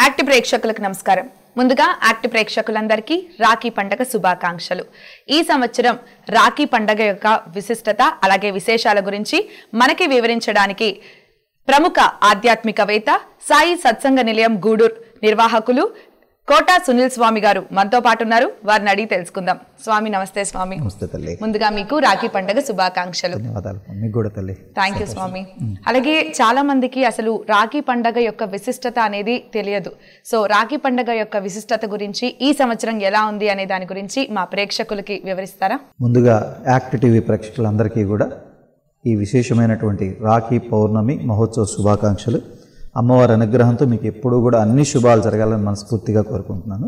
Act ప్రేక్షకులకు నమస్కారం ముందుగా యాక్ట్ ప్రేక్షకులందరికీ రాఖీ పండగ శుభాకాంక్షలు ఈ సంవత్సరం రాఖీ పండగ యొక్క విశిష్టత అలాగే విశేషాల గురించి మనకి వివరించడానికి ప్రముఖ ఆధ్యాత్మికవేత్త సాయి సత్సంగ నిలయం గూడూర్ నిర్వాహకులు కోటా సునీల్ స్వామి గారు మనతో పాటు ఉన్నారు వారిని అడిగి తెలుసుకుందాం స్వామి నమస్తే స్వామి నమస్తే తల్లి ముందుగా మీకు రాఖీ పండగ శుభాకాంక్షలు ధన్యవాదాలు మీకు కూడా తల్లి థ్యాంక్ యూ స్వామి అలాగే చాలా మందికి అసలు రాఖీ పండగ యొక్క విశిష్టత అనేది తెలియదు సో రాఖీ పండగ యొక్క విశిష్టత గురించి ఈ సంవత్సరం ఎలా ఉంది అనే దాని గురించి మా ప్రేక్షకులకి వివరిస్తారా ముందుగా యాక్ట్ టీవీ ప్రేక్షకులందరికీ కూడా ఈ విశేషమైనటువంటి రాఖీ పౌర్ణమి మహోత్సవ శుభాకాంక్షలు అమ్మవారి అనుగ్రహంతో మీకు ఎప్పుడూ కూడా అన్ని శుభాలు జరగాలని మనస్ఫూర్తిగా కోరుకుంటున్నాను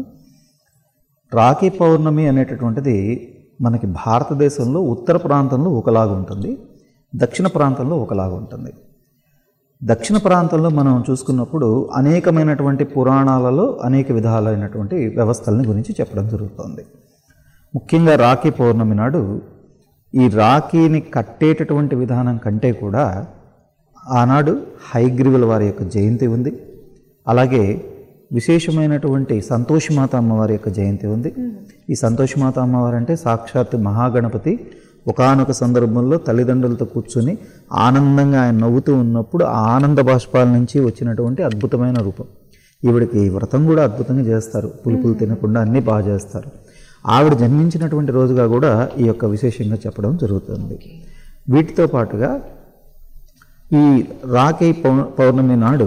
రాఖీ పౌర్ణమి అనేటటువంటిది మనకి భారతదేశంలో ఉత్తర ప్రాంతంలో ఒకలాగా ఉంటుంది దక్షిణ ప్రాంతంలో ఒకలాగా ఉంటుంది దక్షిణ ప్రాంతంలో మనం చూసుకున్నప్పుడు అనేకమైనటువంటి పురాణాలలో అనేక విధాలైనటువంటి వ్యవస్థలని గురించి చెప్పడం జరుగుతుంది ముఖ్యంగా రాఖీ పౌర్ణమి నాడు ఈ రాఖీని కట్టేటటువంటి విధానం కంటే కూడా ఆనాడు హైగ్రీవుల వారి యొక్క జయంతి ఉంది అలాగే విశేషమైనటువంటి సంతోషమాత అమ్మవారి యొక్క జయంతి ఉంది ఈ సంతోషమాత అమ్మవారు అంటే సాక్షాత్ మహాగణపతి ఒకానొక సందర్భంలో తల్లిదండ్రులతో కూర్చొని ఆనందంగా ఆయన నవ్వుతూ ఉన్నప్పుడు ఆ ఆనంద బాష్పాల నుంచి వచ్చినటువంటి అద్భుతమైన రూపం ఈవిడికి వ్రతం కూడా అద్భుతంగా చేస్తారు పులుపులు తినకుండా అన్నీ బాగా చేస్తారు ఆవిడ జన్మించినటువంటి రోజుగా కూడా ఈ యొక్క విశేషంగా చెప్పడం జరుగుతుంది వీటితో పాటుగా ఈ రాఖీ పౌ- పౌర్ణమి నాడు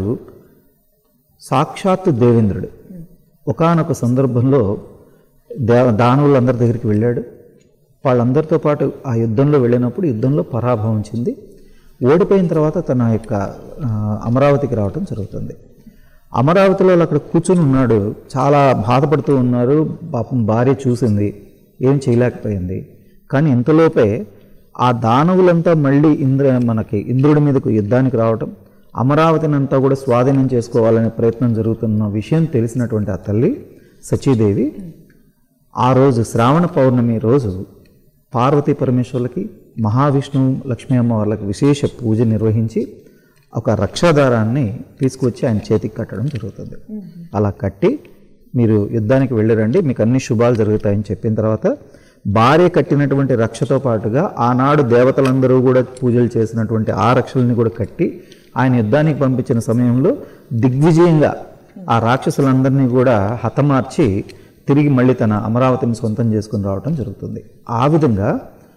సాక్షాత్తు దేవేంద్రుడు ఒకానొక సందర్భంలో దే దానవులందరి దగ్గరికి వెళ్ళాడు వాళ్ళందరితో పాటు ఆ యుద్ధంలో వెళ్ళినప్పుడు యుద్ధంలో పరాభవం చెంది ఓడిపోయిన తర్వాత తన యొక్క ఆ, అమరావతికి రావటం జరుగుతుంది అమరావతిలో వాళ్ళు అక్కడ కూర్చుని ఉన్నాడు చాలా బాధపడుతూ ఉన్నారు పాపం భార్య చూసింది ఏం చేయలేకపోయింది కానీ ఇంతలోపే ఆ దానవులంతా మళ్ళీ ఇంద్ర మనకి ఇంద్రుడి మీదకు యుద్ధానికి రావటం అమరావతిని అంతా కూడా స్వాధీనం చేసుకోవాలనే ప్రయత్నం జరుగుతున్న విషయం తెలిసినటువంటి ఆ తల్లి సచీదేవి ఆ రోజు శ్రావణ పౌర్ణమి రోజు పార్వతీ పరమేశ్వర్లకి మహావిష్ణువు లక్ష్మీ అమ్మవార్లకి విశేష పూజ నిర్వహించి ఒక రక్షాదారాన్ని తీసుకొచ్చి ఆయన చేతికి కట్టడం జరుగుతుంది అలా కట్టి మీరు యుద్ధానికి వెళ్ళిరండి మీకు అన్ని శుభాలు జరుగుతాయని చెప్పిన తర్వాత భార్య కట్టినటువంటి రక్షతో పాటుగా ఆనాడు దేవతలందరూ కూడా పూజలు చేసినటువంటి ఆ రక్షల్ని కూడా కట్టి ఆయన యుద్ధానికి పంపించిన సమయంలో దిగ్విజయంగా ఆ రాక్షసులందరినీ కూడా హతమార్చి తిరిగి మళ్ళీ తన అమరావతిని సొంతం చేసుకుని రావటం జరుగుతుంది ఆ విధంగా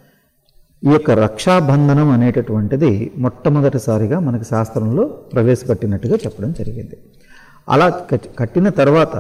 ఈ యొక్క రక్షాబంధనం అనేటటువంటిది మొట్టమొదటిసారిగా మనకి శాస్త్రంలో ప్రవేశపెట్టినట్టుగా చెప్పడం జరిగింది అలా కట్- కట్టిన తర్వాత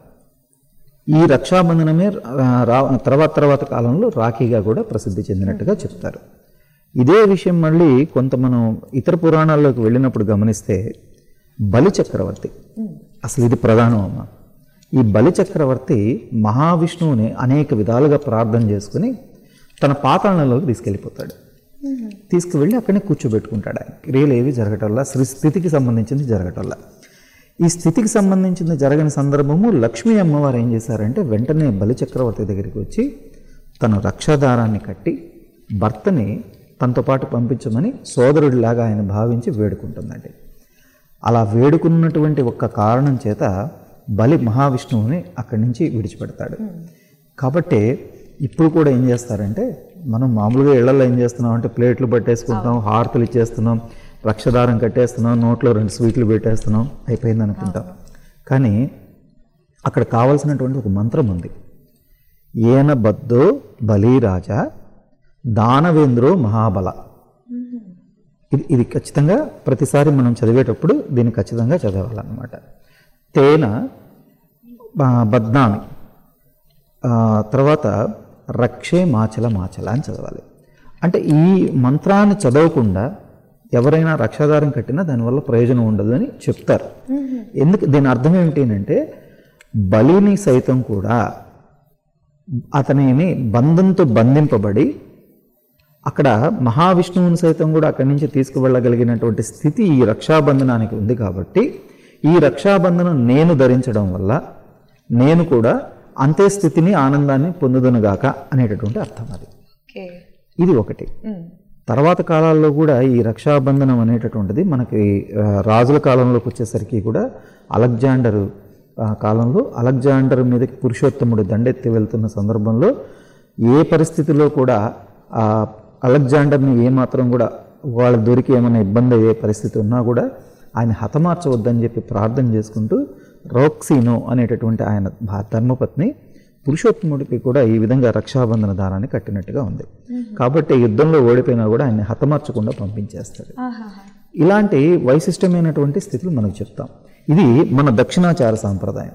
ఈ రక్షాబంధనమే ఆ, రా తర్వాత తర్వాత కాలంలో రాఖీగా కూడా ప్రసిద్ధి చెందినట్టుగా చెప్తారు ఇదే విషయం మళ్ళీ కొంత మనం ఇతర పురాణాల్లోకి వెళ్ళినప్పుడు గమనిస్తే బలి చక్రవర్తి అసలు ఇది ప్రధానం అమ్మ ఈ బలి చక్రవర్తి మహావిష్ణువుని అనేక విధాలుగా ప్రార్థన చేసుకుని తన పాతాళంలోకి తీసుకెళ్ళిపోతాడు తీసుకువెళ్ళి అక్కడనే కూర్చోబెట్టుకుంటాడు ఆయన క్రియలు ఏవి జరగటల్లా సృ స్థితికి సంబంధించింది జరగటల్లా ఈ స్థితికి సంబంధించింది జరగని సందర్భము లక్ష్మీ అమ్మవారు ఏం చేశారంటే వెంటనే బలి చక్రవర్తి దగ్గరికి వచ్చి తన రక్షాదారాన్ని కట్టి భర్తని తనతో పాటు పంపించమని సోదరుడిలాగా ఆయన భావించి వేడుకుంటుందండి అలా వేడుకున్నటువంటి ఒక్క కారణం చేత బలి మహావిష్ణువుని అక్కడి నుంచి విడిచిపెడతాడు కాబట్టి ఇప్పుడు కూడా ఏం చేస్తారంటే మనం మామూలుగా ఇళ్లలో ఏం చేస్తున్నాం అంటే ప్లేట్లు పట్టేసుకుంటాం హారతులు ఇచ్చేస్తున్నాం రక్షదారం కట్టేస్తున్నాం నోట్లో రెండు స్వీట్లు పెట్టేస్తున్నాం అయిపోయింది అనుకుంటాం కానీ అక్కడ కావలసినటువంటి ఒక మంత్రం ఉంది ఏన బద్దో బలిరాజా దానవేంద్రో మహాబల ఇది ఇది ఖచ్చితంగా ప్రతిసారి మనం చదివేటప్పుడు దీన్ని ఖచ్చితంగా చదవాలన్నమాట తేన ఆ, బద్నామి ఆ, తర్వాత రక్షే మాచల మాచల అని చదవాలి అంటే ఈ మంత్రాన్ని చదవకుండా ఎవరైనా రక్షాదారం కట్టినా దానివల్ల ప్రయోజనం ఉండదు అని చెప్తారు ఎందుకు దీని అర్థం ఏంటి అంటే బలిని సైతం కూడా అతనిని బంధంతో బంధింపబడి అక్కడ మహావిష్ణువుని సైతం కూడా అక్కడి నుంచి తీసుకువెళ్ళగలిగినటువంటి స్థితి ఈ రక్షాబంధనానికి ఉంది కాబట్టి ఈ రక్షాబంధనం నేను ధరించడం వల్ల నేను కూడా అంతే స్థితిని ఆనందాన్ని పొందుదునుగాక అనేటటువంటి అర్థం అది ఓకే ఇది ఒకటి తర్వాత కాలాల్లో కూడా ఈ రక్షాబంధనం అనేటటువంటిది మనకి ఆ, రాజుల కాలంలోకి వచ్చేసరికి కూడా అలెగ్జాండరు ఆ కాలంలో అలెగ్జాండర్ మీదకి పురుషోత్తముడు దండెత్తి వెళ్తున్న సందర్భంలో ఏ పరిస్థితిలో కూడా ఆ అలెగ్జాండర్ని ఏమాత్రం కూడా వాళ్ళ దొరికి ఏమైనా ఇబ్బంది అయ్యే పరిస్థితి ఉన్నా కూడా ఆయన హతమార్చవద్దని చెప్పి ప్రార్థన చేసుకుంటూ రోక్సీనో అనేటటువంటి ఆయన భా- ధర్మపత్ని పురుషోత్తముడికి కూడా ఈ విధంగా రక్షాబంధన దారాన్ని కట్టినట్టుగా ఉంది కాబట్టి యుద్ధంలో ఓడిపోయినా కూడా ఆయన్ని హతమార్చకుండా పంపించేస్తాడు ఇలాంటి వైశిష్టమైనటువంటి స్థితులు మనకు చెప్తాం ఇది మన దక్షిణాచార సాంప్రదాయం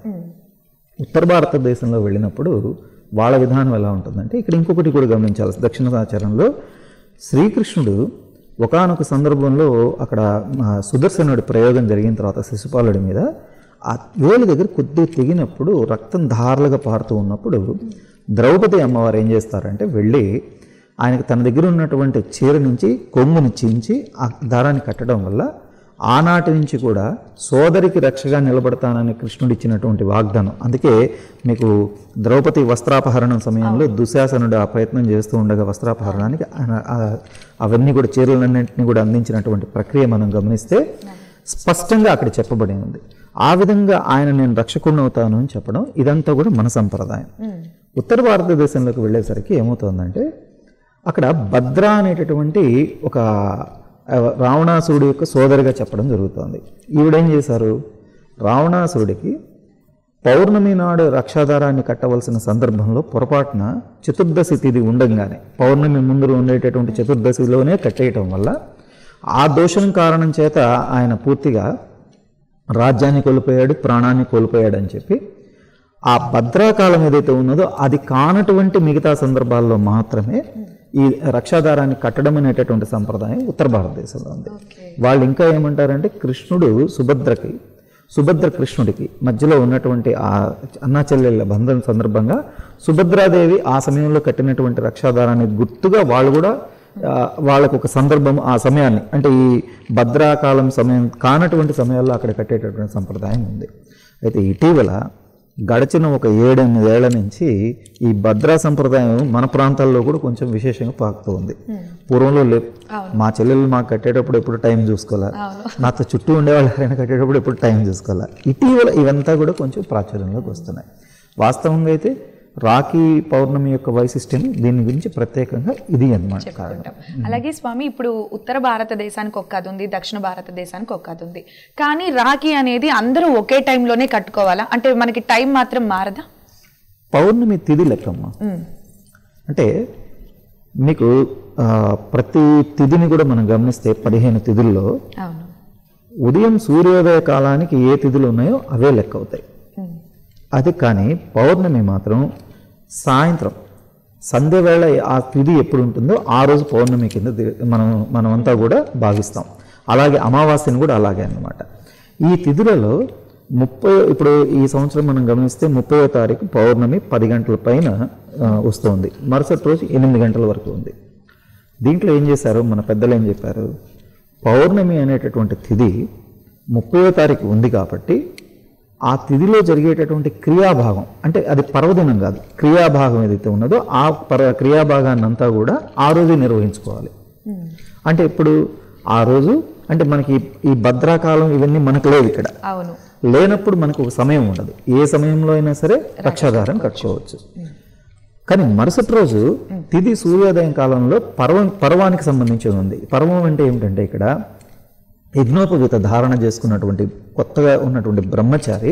ఉత్తర భారతదేశంలో వెళ్ళినప్పుడు వాళ్ళ విధానం ఎలా ఉంటుందంటే ఇక్కడ ఇంకొకటి కూడా గమనించాలి దక్షిణాచారంలో శ్రీకృష్ణుడు ఒకానొక సందర్భంలో అక్కడ ఆ, సుదర్శనుడి ప్రయోగం జరిగిన తర్వాత శిశుపాలుడి మీద ఆ వేలు దగ్గర కొద్దిగా తెగినప్పుడు రక్తం ధారలుగా పారుతూ ఉన్నప్పుడు ద్రౌపది అమ్మవారు ఏం చేస్తారంటే వెళ్ళి ఆయనకు తన దగ్గర ఉన్నటువంటి చీర నుంచి కొంగుని చించి ఆ దారాన్ని కట్టడం వల్ల ఆనాటి నుంచి కూడా సోదరికి రక్షగా నిలబడతానని కృష్ణుడు ఇచ్చినటువంటి వాగ్దానం అందుకే మీకు ద్రౌపది వస్త్రాపహరణం సమయంలో దుశాసనుడు ఆ ప్రయత్నం చేస్తూ ఉండగా వస్త్రాపహరణానికి ఆయన ఆ- అవన్నీ కూడా చీరలన్నింటినీ కూడా అందించినటువంటి ప్రక్రియ మనం గమనిస్తే స్పష్టంగా అక్కడ చెప్పబడి ఉంది ఆ విధంగా ఆయన నేను రక్షకుడిని అవుతాను అని చెప్పడం ఇదంతా కూడా మన సంప్రదాయం ఉత్తర భారతదేశంలోకి వెళ్ళేసరికి ఏమవుతుందంటే అక్కడ భద్ర అనేటటువంటి ఒక ఆ, రావణాసురుడి యొక్క సోదరిగా చెప్పడం జరుగుతోంది ఈవిడేం చేశారు రావణాసురుడికి పౌర్ణమి నాడు రక్షాధారాన్ని కట్టవలసిన సందర్భంలో పొరపాటున చతుర్దశి తిథి ఉండంగానే పౌర్ణమి ముందు ఉండేటటువంటి చతుర్దశిలోనే కట్టేయటం వల్ల ఆ దోషం కారణం చేత ఆయన పూర్తిగా రాజ్యాన్ని కోల్పోయాడు ప్రాణాన్ని కోల్పోయాడు అని చెప్పి ఆ భద్రాకాలం ఏదైతే ఉన్నదో అది కానటువంటి మిగతా సందర్భాల్లో మాత్రమే ఈ రక్షాధారాన్ని కట్టడం అనేటటువంటి సంప్రదాయం ఉత్తర భారతదేశంలో ఉంది వాళ్ళు ఇంకా ఏమంటారంటే కృష్ణుడు సుభద్రకి సుభద్ర కృష్ణుడికి మధ్యలో ఉన్నటువంటి ఆ అన్నా చెల్లెళ్ళ బంధం సందర్భంగా సుభద్రాదేవి ఆ సమయంలో కట్టినటువంటి రక్షాధారాన్ని గుర్తుగా వాళ్ళు కూడా ఆ, వాళ్ళకు ఒక సందర్భం ఆ సమయాన్ని అంటే ఈ భద్రాకాలం సమయం కానటువంటి సమయాల్లో అక్కడ కట్టేటటువంటి సంప్రదాయం ఉంది అయితే ఇటీవల గడిచిన ఒక ఏడెనిమిదేళ్ల నుంచి ఈ భద్రా సంప్రదాయం మన ప్రాంతాల్లో కూడా కొంచెం విశేషంగా పాకుతూ ఉంది పూర్వంలో లే మా చెల్లెలు మాకు కట్టేటప్పుడు ఎప్పుడు టైం చూసుకోవాలా నాతో చుట్టూ ఉండేవాళ్ళు ఎవరైనా కట్టేటప్పుడు ఎప్పుడు టైం చూసుకోవాలా ఇటీవల ఇవంతా కూడా కొంచెం ప్రాచుర్యంలోకి వస్తున్నాయి వాస్తవంగా అయితే రాఖీ పౌర్ణమి యొక్క వైశిష్ట్యం దీని గురించి ప్రత్యేకంగా ఇది అన్నమాట కారణం ఉంటాం అలాగే స్వామి ఇప్పుడు ఉత్తర భారతదేశానికి ఒక కథ ఉంది దక్షిణ భారతదేశానికి ఒక కథ ఉంది కానీ రాఖీ అనేది అందరూ ఒకే టైంలోనే కట్టుకోవాలా అంటే మనకి టైం మాత్రం మారదా పౌర్ణమి తిథి లెక్కమ్మ ఉమ్. అంటే మీకు ఆ, ప్రతి తిథిని కూడా మనం గమనిస్తే పదిహేను తిథుల్లో అవును ఉదయం సూర్యోదయ కాలానికి ఏ తిథులు ఉన్నాయో అవే లెక్క అవుతాయి ఉమ్. అది కానీ పౌర్ణమి మాత్రం సాయంత్రం సంధ్య వేళ ఆ తిథి ఎప్పుడు ఉంటుందో ఆ రోజు పౌర్ణమి కింద ది- మనం మనమంతా కూడా భావిస్తాం అలాగే అమావాస్యను కూడా అలాగే అన్నమాట ఈ తిథులలో ముప్పై ఇప్పుడు ఈ సంవత్సరం మనం గమనిస్తే ముప్పైవ తారీఖు పౌర్ణమి పది గంటల పైన ఆ, వస్తుంది మరుసటి రోజు ఎనిమిది గంటల వరకు ఉంది దీంట్లో ఏం చేశారు మన పెద్దలు ఏం చెప్పారు పౌర్ణమి అనేటటువంటి తిథి ముప్పైవ తారీఖు ఉంది కాబట్టి ఆ తిథిలో జరిగేటటువంటి క్రియాభాగం అంటే అది పర్వదినం కాదు క్రియాభాగం ఏదైతే ఉన్నదో ఆ పర క్రియాభాగాన్ని అంతా కూడా ఆ రోజే నిర్వహించుకోవాలి అంటే ఇప్పుడు ఆ రోజు అంటే మనకి ఈ భద్రాకాలం ఇవన్నీ మనకు లేవు ఇక్కడ అవును లేనప్పుడు మనకు ఒక సమయం ఉండదు ఏ సమయంలో అయినా సరే రక్షాధారం కట్టుకోవచ్చు కానీ మరుసటి రోజు తిథి సూర్యోదయం కాలంలో పర్వం పర్వానికి సంబంధించి ఉంది పర్వం అంటే ఏమిటంటే ఇక్కడ యజ్ఞోపవీత ధారణ చేసుకున్నటువంటి కొత్తగా ఉన్నటువంటి బ్రహ్మచారి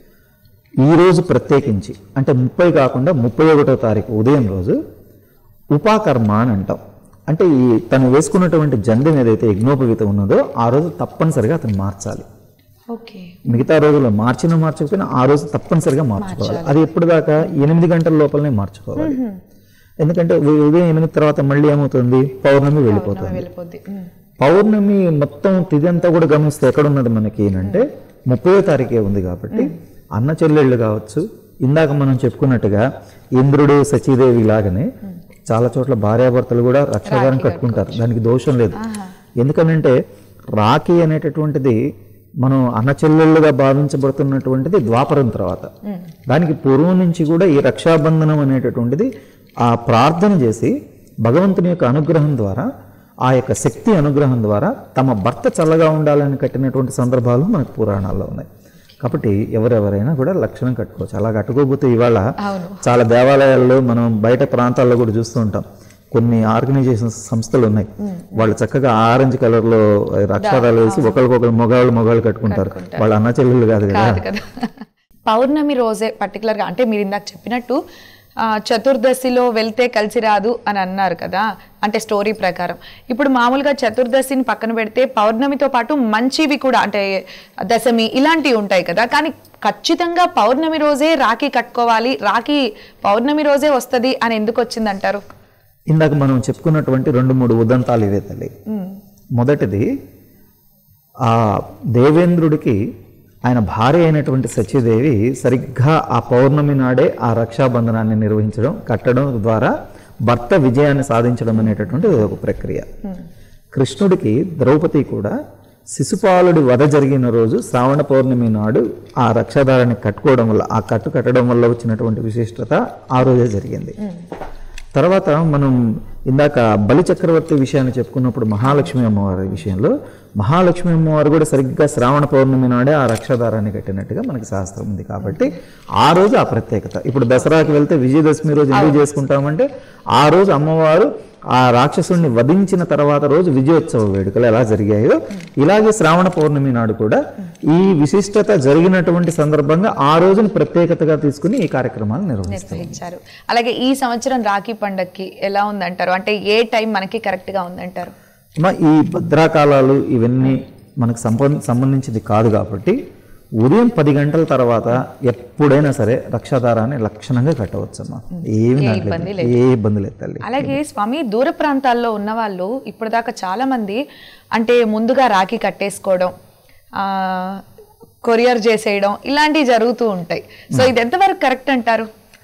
ఈ రోజు ప్రత్యేకించి అంటే ముప్పై కాకుండా ముప్పై ఒకటో తారీఖు ఉదయం రోజు ఉపాకర్మ అని అంటాం అంటే ఈ తను వేసుకున్నటువంటి జందెం ఏదైతే యజ్ఞోపవీతం ఉన్నదో ఆ రోజు తప్పనిసరిగా అతను మార్చాలి ఓకే మిగతా రోజుల్లో మార్చినా మార్చకపోయినా ఆ రోజు తప్పనిసరిగా మార్చుకోవాలి అది ఎప్పుడు దాకా ఎనిమిది గంటల లోపలనే మార్చుకోవాలి ఎందుకంటే ఉ- ఉదయం ఎనిమిది తర్వాత మళ్ళీ ఏమవుతుంది పౌర్ణమి వెళ్ళిపోతుంది వెళ్ళిపోద్ది ఉమ్. పౌర్ణమి మొత్తం తిథి అంతా కూడా గమనిస్తే ఎక్కడ ఉన్నది మనకి అంటే ముప్పై తారీఖే ఉంది కాబట్టి అన్న చెల్లెళ్ళు కావచ్చు ఇందాక మనం చెప్పుకున్నట్టుగా ఇంద్రుడు సచీదేవి లాగానే చాలా చోట్ల భార్యాభర్తలు కూడా రక్షాధారం కట్టుకుంటారు దానికి దోషం లేదు ఎందుకనంటే రాఖీ అనేటటువంటిది మనం అన్న చెల్లెళ్ళుగా భావించబడుతున్నటువంటిది ద్వాపరం తర్వాత దానికి పూర్వం నుంచి కూడా ఈ రక్షాబంధనం అనేటటువంటిది ఆ ప్రార్థన చేసి భగవంతుని యొక్క అనుగ్రహం ద్వారా ఆ యొక్క శక్తి అనుగ్రహం ద్వారా తమ భర్త చల్లగా ఉండాలని కట్టినటువంటి సందర్భాలు మనకు పురాణాల్లో ఉన్నాయి కాబట్టి ఎవరెవరైనా కూడా లక్షణం కట్టుకోవచ్చు అలా కట్టుకోకపోతే ఇవాళ అవును చాలా దేవాలయాల్లో మనం బయట ప్రాంతాల్లో కూడా చూస్తూ ఉంటాం కొన్ని ఆర్గనైజేషన్ సంస్థలు ఉన్నాయి వాళ్ళు చక్కగా ఆరెంజ్ కలర్ లో అక్షరాలు వేసి ఒకరికొకరు మగవాళ్ళు మగవాళ్ళు కట్టుకుంటారు వాళ్ళ అన్న చెల్లెళ్ళు కాదు కదా కాదు కదా పౌర్ణమి రోజే particular గా అంటే మీరు ఇందాక చెప్పినట్టు ఆ, చతుర్దశిలో వెళ్తే కలిసి రాదు అని అన్నారు కదా అంటే స్టోరీ ప్రకారం ఇప్పుడు మామూలుగా చతుర్దశిని పక్కన పెడితే పౌర్ణమితో పాటు మంచివి కూడా అంటే దశమి ఇలాంటివి ఉంటాయి కదా కానీ ఖచ్చితంగా పౌర్ణమి రోజే రాఖీ కట్టుకోవాలి రాఖీ పౌర్ణమి రోజే వస్తది అని ఎందుకు వచ్చిందంటారు ఇందాక మనం చెప్పుకున్నటువంటి రెండు మూడు ఉదంతాలు ఇవే తల్లి మొదటిది ఆ దేవేంద్రుడికి ఆయన భార్య అయినటువంటి సత్యదేవి సరిగ్గా ఆ పౌర్ణమి నాడే ఆ రక్షాబంధనాన్ని నిర్వహించడం కట్టడం ద్వారా భర్త విజయాన్ని సాధించడం అనేటటువంటి ఒక ప్రక్రియ కృష్ణుడికి ద్రౌపది కూడా శిశుపాలుడి వధ జరిగిన రోజు శ్రావణ పౌర్ణమి నాడు ఆ రక్షాధారాన్ని కట్టుకోవడం వల్ల ఆ కట్టు కట్టడం వల్ల వచ్చినటువంటి విశిష్టత ఆ రోజే జరిగింది తర్వాత మనం ఇందాక బలి చక్రవర్తి విషయాన్ని చెప్పుకున్నప్పుడు మహాలక్ష్మి అమ్మవారి విషయంలో మహాలక్ష్మి అమ్మవారు కూడా సరిగ్గా శ్రావణ పౌర్ణమి నాడే ఆ రక్షాధారాన్ని కట్టినట్టుగా మనకి శాస్త్రం ఉంది కాబట్టి ఆ రోజు ఆ ప్రత్యేకత ఇప్పుడు దసరాకి వెళ్తే విజయదశమి రోజు ఎందుకు చేసుకుంటామంటే ఆ రోజు అమ్మవారు ఆ రాక్షసుడిని వధించిన తర్వాత రోజు విజయోత్సవ వేడుకలు ఎలా జరిగాయో ఇలాగే శ్రావణ పౌర్ణమి నాడు కూడా ఈ విశిష్టత జరిగినటువంటి సందర్భంగా ఆ రోజుని ప్రత్యేకతగా తీసుకుని ఈ కార్యక్రమాలు నిర్వహిస్తారు నిర్వహించారు అలాగే ఈ సంవత్సరం రాఖీ పండగకి ఎలా ఉందంటారు అంటే ఏ టైం మనకి కరెక్ట్ గా ఉందంటారు అమ్మా, ఈ భద్రాకాలాలు ఇవన్నీ మనకు సంబంధ సంబంధించింది కాదు కాబట్టి ఉదయం పది గంటల తర్వాత ఎప్పుడైనా సరే రక్షాధారాన్ని లక్షణంగా కట్టవచ్చమ్మా ఏమి దాంట్లో ఏ ఇబ్బంది లేదు తల్లి అలాగే స్వామి దూర ప్రాంతాల్లో ఉన్న వాళ్ళు ఇప్పుడు దాకా చాలా మంది అంటే ముందుగా రాఖీ కట్టేసుకోవడం ఆ కొరియర్ చేసేయడం ఇలాంటివి జరుగుతూ ఉంటాయి సో ఇది ఎంతవరకు కరెక్ట్ అంటారు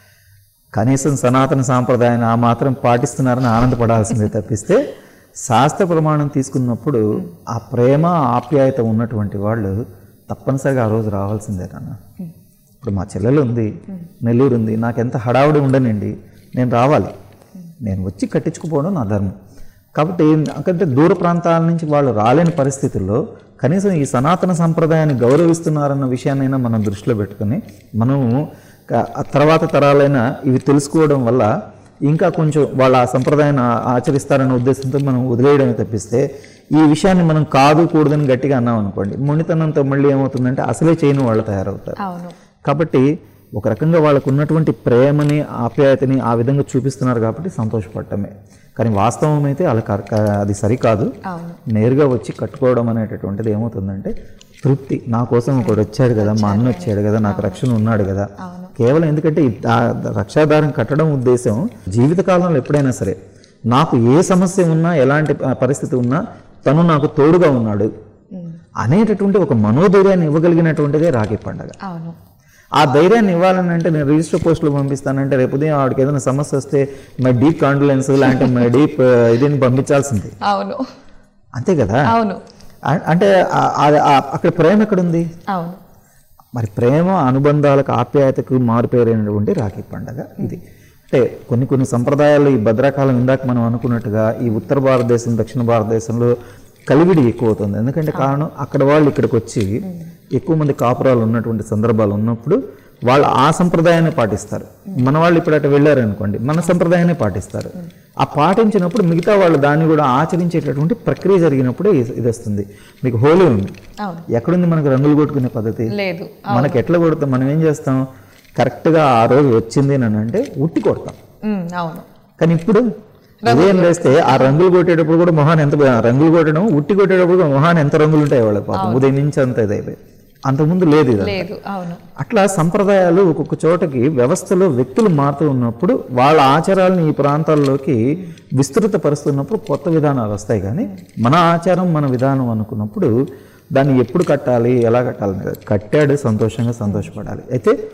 కనీసం సనాతన సాంప్రదాయాన్ని ఆ మాత్రం పాటిస్తున్నారని ఆనందపడాల్సిందే తప్పిస్తే శాస్త్ర ప్రమాణం తీసుకున్నప్పుడు ఆ ప్రేమ ఆప్యాయత ఉన్నటువంటి వాళ్ళు తప్పనిసరిగా ఆ రోజు రావాల్సిందే నాన్న ఇప్పుడు మా చెల్లెలు ఉంది నెల్లూరు ఉంది నాకు ఎంత హడావుడి ఉండనండి నేను రావాలి నేను వచ్చి కట్టించుకుపోవడం నా ధర్మం కాబట్టి నాకంటే దూర ప్రాంతాల నుంచి వాళ్ళు రాలేని పరిస్థితుల్లో కనీసం ఈ సనాతన సంప్రదాయాన్ని గౌరవిస్తున్నారన్న విషయాన్నైనా మనం దృష్టిలో పెట్టుకొని మనము క- ఆ తర్వాత తరాలైనా ఇవి తెలుసుకోవడం వల్ల ఇంకా కొంచెం వాళ్ళు ఆ సంప్రదాయాన్ని ఆ- ఆచరిస్తారన్న ఉద్దేశంతో మనం వదిలేయడమే తప్పిస్తే ఈ విషయాన్ని మనం కాదు కూడదని గట్టిగా అన్నాం అనుకోండి మొండితనంతో మళ్ళీ ఏమవుతుందంటే అసలే చేయని వాళ్ళు తయారవుతారు అవును కాబట్టి ఒక రకంగా వాళ్ళకు ఉన్నటువంటి ప్రేమని ఆప్యాయతని ఆ విధంగా చూపిస్తున్నారు కాబట్టి సంతోషపడటమే కానీ వాస్తవం అయితే అలా కర- క- అది సరికాదు అవును నేరుగా వచ్చి కట్టుకోవడం అనేటటువంటిది ఏమవుతుందంటే తృప్తి నా కోసం ఒకడు వచ్చాడు కదా మా అన్న వచ్చాడు కదా నాకు రక్షణ ఉన్నాడు కదా కేవలం ఎందుకంటే ఈ ఆ రక్షాధారం కట్టడం ఉద్దేశం జీవితకాలంలో ఎప్పుడైనా సరే నాకు ఏ సమస్య ఉన్నా ఎలాంటి ప- పరిస్థితి ఉన్నా తను నాకు తోడుగా ఉన్నాడు అనేటటువంటి ఒక మనోధైర్యాన్ని ఇవ్వగలిగినటువంటిదే రాఖీ పండగ అవును ఆ ధైర్యాన్ని ఇవ్వాలని అంటే నేను రిజిస్టర్ పోస్టులు పంపిస్తానంటే రేపు ఉదయం ఆవిడకి ఏదైనా సమస్య వస్తే మై డీప్ కాన్ఫిడెన్స్ లాంటి మై డీప్ ఇదిని పంపించాల్సింది అవును అంతే కదా అవును అ- అంటే ఆ- ఆ- ఆ- అక్కడ ప్రేమ ఎక్కడుంది అవును మరి ప్రేమ అనుబంధాలకు ఆప్యాయతకు మారుపేరైనటువంటి రాఖీ పండగ ఇది అంటే కొన్ని కొన్ని సంప్రదాయాలు ఈ భద్రాకాలం ఇందాక మనం అనుకున్నట్టుగా ఈ ఉత్తర భారతదేశం దక్షిణ భారతదేశంలో కలివిడి ఎక్కువ అవుతుంది ఎందుకంటే కారణం అక్కడ వాళ్ళు ఇక్కడికి వచ్చి ఎక్కువ మంది కాపురాలు ఉన్నటువంటి సందర్భాలు ఉన్నప్పుడు వాళ్ళు ఆ సంప్రదాయాన్ని పాటిస్తారు మన వాళ్ళు ఇప్పుడు అటు వెళ్ళారు అనుకోండి మన సంప్రదాయాన్ని పాటిస్తారు ఆ పాటించినప్పుడు మిగతా వాళ్ళు దాన్ని కూడా ఆచరించేటటువంటి ప్రక్రియ జరిగినప్పుడే ఇది ఇది వస్తుంది మీకు హోలీ ఉంది అవును ఎక్కడుంది మనకు రంగులు కొట్టుకునే పద్ధతి లేదు మనకి ఎట్లా కొడతాం మనం ఏం చేస్తాం కరెక్ట్గా ఆ రోజు వచ్చింది అని అంటే ఉట్టి కొడతాం ఉమ్, అవును కానీ ఇప్పుడు ఉదయం వేస్తే ఆ రంగులు కొట్టేటప్పుడు కూడా మొహాన్ని ఎంత రంగులు కొట్టడం ఉట్టి కొట్టేటప్పుడు కూడా మొహాన్ని ఎంత రంగులు ఉంటాయి వాళ్ళ పాపం ఉదయం నుంచి అంత ఇదైపోయి అంతకుముందు లేదు ఇది లేదు అవును అట్లా సంప్రదాయాలు ఒక్కొక్క చోటకి వ్యవస్థలో వ్యక్తులు మారుతూ ఉన్నప్పుడు వాళ్ళ ఆచారాలను ఈ ప్రాంతాల్లోకి విస్తృత పరుస్తున్నప్పుడు కొత్త విధానాలు వస్తాయి కానీ మన ఆచారం మన విధానం అనుకున్నప్పుడు దాన్ని ఎప్పుడు కట్టాలి ఎలా కట్టాలి అనేది కట్టాడు సంతోషంగా సంతోషపడాలి అయితే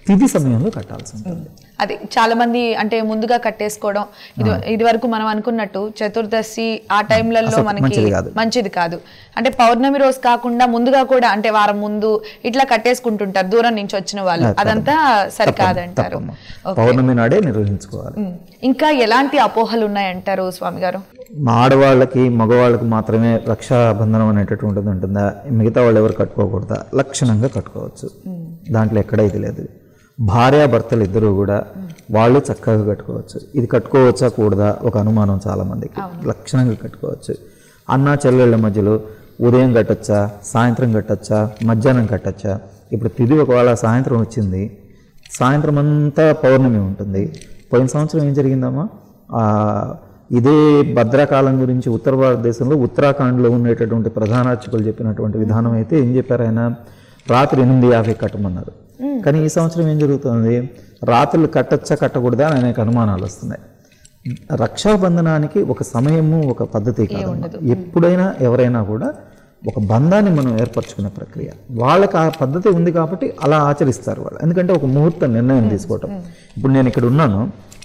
తిథి సమయంలో కట్టాల్సి ఉంటుంది అది చాలా మంది అంటే ముందుగా కట్టేసుకోవడం ఇది ఇది వరకు మనం అనుకున్నట్టు చతుర్దశి ఆ టైంలలో అసలు మనకి మంచిది కాదు. మంచిది కాదు అంటే పౌర్ణమి రోజు కాకుండా ముందుగా కూడా అంటే వారం ముందు ఇట్లా కట్టేసుకుంటుంటారు దూరం నుంచి వచ్చిన వాళ్ళు అదంతా సరికాదంటారు తప్పమ్మా. పౌర్ణమి నాడే నిర్వహించుకోవాలి ఉమ్. ఇంకా ఎలాంటి అపోహలు ఉన్నాయంటారు స్వామి గారు మా ఆడవాళ్ళకి మగవాళ్ళకి మాత్రమే రక్షాబంధనం అనేటటువంటిది ఉంటుందా మిగతా వాళ్ళు ఎవరు కట్టుకోకూడదా లక్షణంగా కట్టుకోవచ్చు దాంట్లో ఎక్కడ ఇది లేదు భార్యాభర్తలు ఇద్దరు కూడా వాళ్ళు చక్కగా కట్టుకోవచ్చు ఇది కట్టుకోవచ్చా కూడదా ఒక అనుమానం చాలా మందికి లక్షణంగా కట్టుకోవచ్చు అన్న చెల్లెళ్ళ మధ్యలో ఉదయం కట్టొచ్చా సాయంత్రం కట్టొచ్చా మధ్యాహ్నం కట్టొచ్చా ఇప్పుడు తిది ఒకవేళ సాయంత్రం వచ్చింది సాయంత్రం అంతా పౌర్ణమి ఉంటుంది పోయిన సంవత్సరం ఏం జరిగిందమ్మా ఆ, ఇదే భద్రాకాలం గురించి ఉత్తర భారతదేశంలో ఉత్తరాఖండ్లో ఉండేటటువంటి ప్రధాన అర్చకులు చెప్పినటువంటి విధానం అయితే ఏం చెప్పారు ఆయన రాత్రి ఎనిమిది యాభై కట్టమన్నారు కానీ ఈ సంవత్సరం ఏం జరుగుతుంది రాత్రులు కట్టచ్చా కట్టకూడదా అని అనేక అనుమానాలు వస్తున్నాయి రక్షాబంధనానికి ఒక సమయము ఒక పద్ధతి కాదు ఎప్పుడైనా ఎవరైనా కూడా ఒక బంధాన్ని మనం ఏర్పరచుకునే ప్రక్రియ వాళ్ళకి ఆ పద్ధతి ఉంది కాబట్టి అలా ఆచరిస్తారు వాళ్ళు ఎందుకంటే ఒక ముహూర్త నిర్ణయం తీసుకోవటం ఇప్పుడు నేను ఇక్కడ ఉన్నాను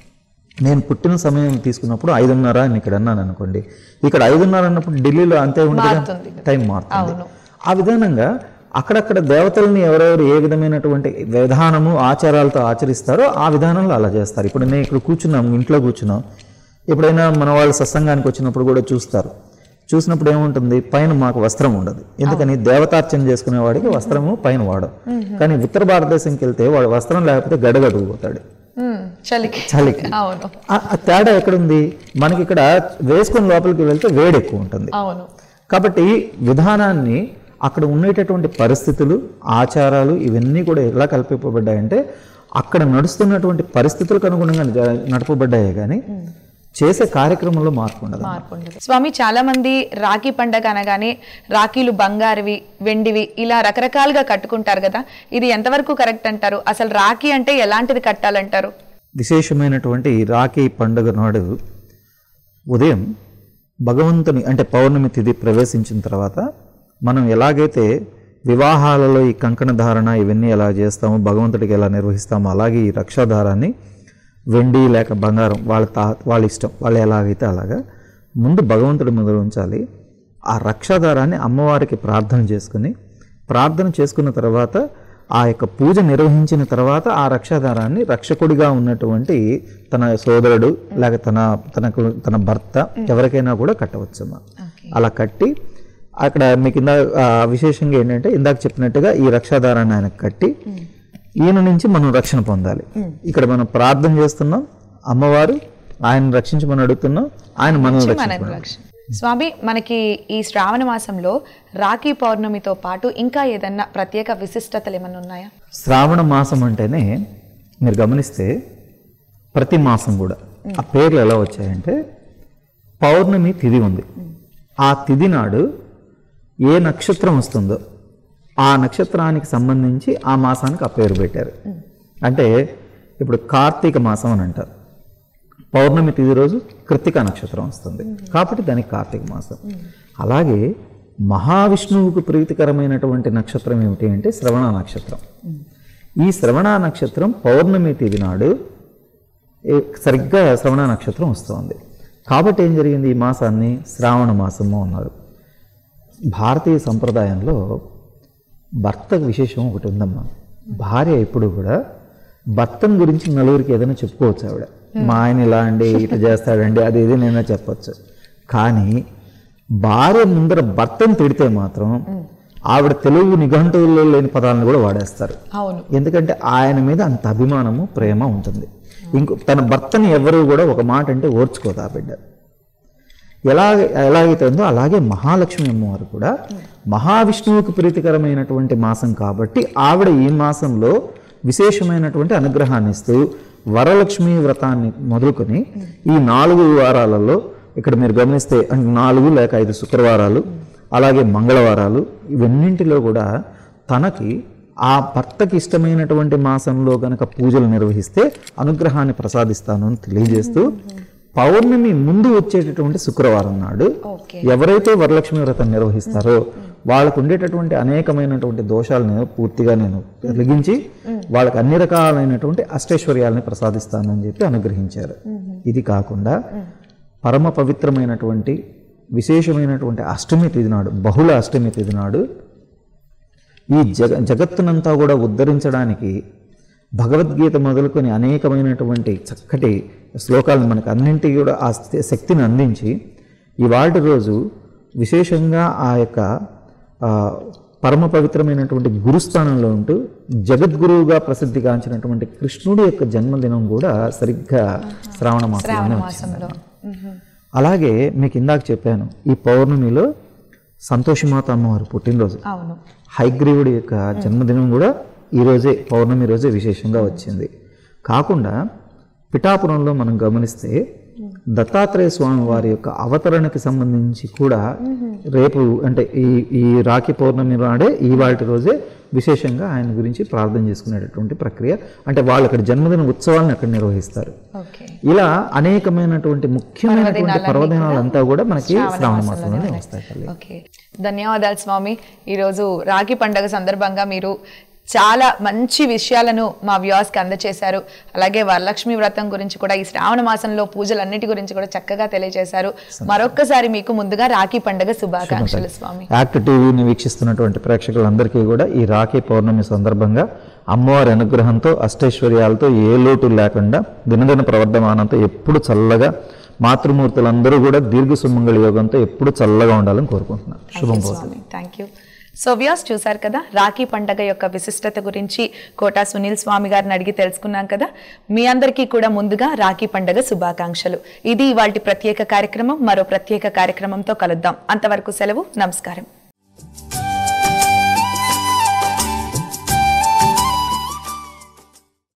నేను పుట్టిన సమయం తీసుకున్నప్పుడు ఐదున్నర అని ఇక్కడ అన్నాను అనుకోండి ఇక్కడ ఐదున్నర అన్నప్పుడు ఢిల్లీలో అంతే ఉంటుంది టైం మారుతుంది ఆ విధానంగా అక్కడక్కడ దేవతల్ని ఎవరెవరు ఏ విధమైనటువంటి విధానము ఆచారాలతో ఆచరిస్తారో ఆ విధానంలో అలా చేస్తారు ఇప్పుడు నేను ఇక్కడ కూర్చున్నాం ఇంట్లో కూర్చున్నాం ఎప్పుడైనా మన వాళ్ళు సత్సంగానికి వచ్చినప్పుడు కూడా చూస్తారు చూసినప్పుడు ఏముంటుంది పైన మాకు వస్త్రం ఉండదు ఎందుకని దేవతార్చన చేసుకునే వాడికి వస్త్రము పైన వాడవు కానీ ఉత్తర భారతదేశంకి వెళ్తే వాడు వస్త్రం లేకపోతే గడగడుగుపోతాడు ఉమ్, చలికి చలికి అవును ఆ- ఆ తేడా ఎక్కడుంది మనకి ఇక్కడ వేసుకొని లోపలికి వెళ్తే వేడి ఎక్కువ ఉంటుంది అవును కాబట్టి విధానాన్ని అక్కడ ఉండేటటువంటి పరిస్థితులు ఆచారాలు ఇవన్నీ కూడా ఎలా కల్పింపబడ్డాయంటే అక్కడ నడుస్తున్నటువంటి పరిస్థితులకు అనుగుణంగా జ- నడపబడ్డాయే కానీ చేసే కార్యక్రమంలో మార్పు ఉండదు మార్పు ఉండదు స్వామి చాలా మంది రాఖీ పండగ అనగానే రాఖీలు బంగారువి వెండివి ఇలా రకరకాలుగా కట్టుకుంటారు కదా ఇది ఎంతవరకు కరెక్ట్ అంటారు అసలు రాఖీ అంటే ఎలాంటిది కట్టాలంటారు విశేషమైనటువంటి ఈ రాఖీ పండుగ నాడు ఉదయం భగవంతుని అంటే పౌర్ణమి తిథి ప్రవేశించిన తర్వాత మనం ఎలాగైతే వివాహాలలో ఈ కంకణ ధారణ ఇవన్నీ ఎలా చేస్తామో భగవంతుడికి ఎలా నిర్వహిస్తామో అలాగే ఈ రక్షాధారాన్ని వెండి లేక బంగారం వాళ్ళ తా వాళ్ళ ఇష్టం వాళ్ళు ఎలాగైతే అలాగా ముందు భగవంతుడి ముందు ఉంచాలి ఆ రక్షాధారాన్ని అమ్మవారికి ప్రార్థన చేసుకుని ప్రార్థన చేసుకున్న తర్వాత ఆ యొక్క పూజ నిర్వహించిన తర్వాత ఆ రక్షాధారాన్ని రక్షకుడిగా ఉన్నటువంటి తన సోదరుడు లేక తన తనకు తన భర్త ఎవరికైనా కూడా కట్టవచ్చమ్మా అలా కట్టి అక్కడ మీకు ఇందా ఆ, విశేషంగా ఏంటంటే ఇందాక చెప్పినట్టుగా ఈ రక్షాధారాన్ని ఆయనకు కట్టి ఈయన నుంచి మనం రక్షణ పొందాలి ఇక్కడ మనం ప్రార్థన చేస్తున్నాం అమ్మవారు ఆయన రక్షించమని అడుగుతున్నాం ఆయన మనల్ని రక్షించమని లక్ష్యం స్వామి మనకి ఈ శ్రావణ మాసంలో రాఖీ పౌర్ణమితో పాటు ఇంకా ఏదన్నా ప్రత్యేక విశిష్టతలు ఏమన్నా ఉన్నాయా శ్రావణ మాసం అంటేనే మీరు గమనిస్తే ప్రతి మాసం కూడా ఆ పేర్లు ఎలా వచ్చాయంటే పౌర్ణమి తిథి ఉంది ఆ తిథి నాడు ఏ నక్షత్రం వస్తుందో ఆ నక్షత్రానికి సంబంధించి ఆ మాసానికి ఆ పేరు పెట్టారు అంటే ఇప్పుడు కార్తీక మాసం అని అంటారు పౌర్ణమి తిథి రోజు కృత్తిక నక్షత్రం వస్తుంది కాబట్టి దానికి కార్తీక మాసం అలాగే మహావిష్ణువుకు ప్రీతికరమైనటువంటి నక్షత్రం ఏమిటి అంటే శ్రవణ నక్షత్రం ఈ శ్రవణ నక్షత్రం పౌర్ణమి తిథి నాడు ఏ- సరిగ్గా శ్రవణ నక్షత్రం వస్తుంది కాబట్టి ఏం జరిగింది ఈ మాసాన్ని శ్రావణ మాసము అన్నారు భారతీయ సంప్రదాయంలో భర్తకు విశేషం ఒకటి ఉందమ్మా భార్య ఎప్పుడు కూడా భర్తను గురించి నలుగురికి ఏదైనా చెప్పుకోవచ్చు ఆవిడ మా ఆయన ఇలా అండి ఇట్లా చేస్తాడండి అది ఇది నేనే చెప్పొచ్చు కానీ భార్య ముందర భర్తను తిడితే మాత్రం ఆవిడ తెలుగు నిఘంటువుల్లో లేని పదాలను కూడా వాడేస్తారు అవును ఎందుకంటే ఆయన మీద అంత అభిమానము ప్రేమ ఉంటుంది ఇంకో తన భర్తని ఎవరు కూడా ఒక మాట అంటే ఓర్చుకోదు ఆ బిడ్డ ఎలా ఎలాగైతే ఉందో అలాగే మహాలక్ష్మి అమ్మవారు కూడా మహావిష్ణువుకు ప్రీతికరమైనటువంటి మాసం కాబట్టి ఆవిడ ఈ మాసంలో విశేషమైనటువంటి అనుగ్రహాన్ని ఇస్తూ వరలక్ష్మి వ్రతాన్ని మొదలుకొని ఈ నాలుగు వారాలలో ఇక్కడ మీరు గమనిస్తే అంటే నాలుగు లేక ఐదు శుక్రవారాలు అలాగే మంగళవారాలు ఇవన్నింటిలో కూడా తనకి ఆ భర్తకి ఇష్టమైనటువంటి మాసంలో గనక పూజలు నిర్వహిస్తే అనుగ్రహాన్ని ప్రసాదిస్తాను అని తెలియజేస్తూ పౌర్ణమి ముందు వచ్చేటటువంటి శుక్రవారం నాడు ఓకే ఎవరైతే వరలక్ష్మి వ్రతం నిర్వహిస్తారో వాళ్ళకు ఉండేటటువంటి అనేకమైనటువంటి దోషాలను పూర్తిగా నేను తొలగించి వాళ్ళకి అన్ని రకాలైనటువంటి అష్టైశ్వర్యాలని ప్రసాదిస్తాను అని చెప్పి అనుగ్రహించారు ఇది కాకుండా పరమ పవిత్రమైనటువంటి విశేషమైనటువంటి అష్టమి తిథి నాడు బహుళ అష్టమి తిథి నాడు ఈ జగ జగత్తునంతా కూడా ఉద్ధరించడానికి భగవద్గీత మొదలుకొని అనేకమైనటువంటి చక్కటి శ్లోకాలను మనకు అన్నింటికి కూడా ఆ స్థి- శక్తిని అందించి ఇవాటి రోజు విశేషంగా ఆ యొక్క ఆ, పరమ పవిత్రమైనటువంటి గురుస్థానంలో ఉంటూ జగద్గురువుగా ప్రసిద్ధిగాంచినటువంటి కృష్ణుడి యొక్క జన్మదినం కూడా సరిగ్గా శ్రావణ మాసంలోనే వచ్చింది మాసంలో అలాగే మీకు ఇందాక చెప్పాను ఈ పౌర్ణమిలో సంతోషమాత అమ్మవారు పుట్టినరోజు అవును హైగ్రీవుడి యొక్క జన్మదినం కూడా ఈ రోజే పౌర్ణమి రోజే విశేషంగా వచ్చింది కాకుండా పిఠాపురంలో మనం గమనిస్తే దత్తాత్రేయ స్వామి వారి యొక్క అవతరణకి సంబంధించి కూడా రేపు అంటే ఈ ఈ రాఖీ పౌర్ణమి నాడే ఈ వాటి రోజే విశేషంగా ఆయన గురించి ప్రార్థన చేసుకునేటటువంటి ప్రక్రియ అంటే వాళ్ళు అక్కడ జన్మదిన ఉత్సవాలను అక్కడ నిర్వహిస్తారు ఓకే ఇలా అనేకమైనటువంటి ముఖ్యమైనటువంటి పర్వదినాలంతా కూడా మనకి శ్రావణ మాసంలోనే వస్తాయి తల్లి ఓకే ధన్యవాదాలు స్వామి ఈరోజు రాఖీ పండగ సందర్భంగా మీరు చాలా మంచి విషయాలను మా వ్యూవర్స్కి అందజేశారు అలాగే వరలక్ష్మి వ్రతం గురించి కూడా ఈ శ్రావణ మాసంలో పూజలన్నిటి గురించి కూడా చక్కగా తెలియజేశారు మరొక్కసారి మీకు ముందుగా రాఖీ పండగ శుభాకాంక్షలు స్వామి యాక్ట్ టీవీని వీక్షిస్తున్నటువంటి ప్రేక్షకులందరికీ కూడా ఈ రాఖీ పౌర్ణమి సందర్భంగా అమ్మవారి అనుగ్రహంతో అష్టైశ్వర్యాలతో ఏ లోటు లేకుండా దినదిన ప్రవర్ధమానంతో ఎప్పుడు చల్లగా మాతృమూర్తులందరూ కూడా దీర్ఘ సుమంగళ యోగంతో ఎప్పుడు చల్లగా ఉండాలని కోరుకుంటున్నాను శుభం భవతు. స్వామి థ్యాంక్ యూ సో వ్యూస్ చూసారు కదా రాఖీ పండగ యొక్క విశిష్టత గురించి కోటా సునీల్ స్వామి గారిని అడిగి తెలుసుకున్నాం కదా మీ అందరికీ కూడా ముందుగా రాఖీ పండగ శుభాకాంక్షలు ఇది ఇవాళ ప్రత్యేక కార్యక్రమం మరో ప్రత్యేక కార్యక్రమంతో కలుద్దాం అంతవరకు సెలవు నమస్కారం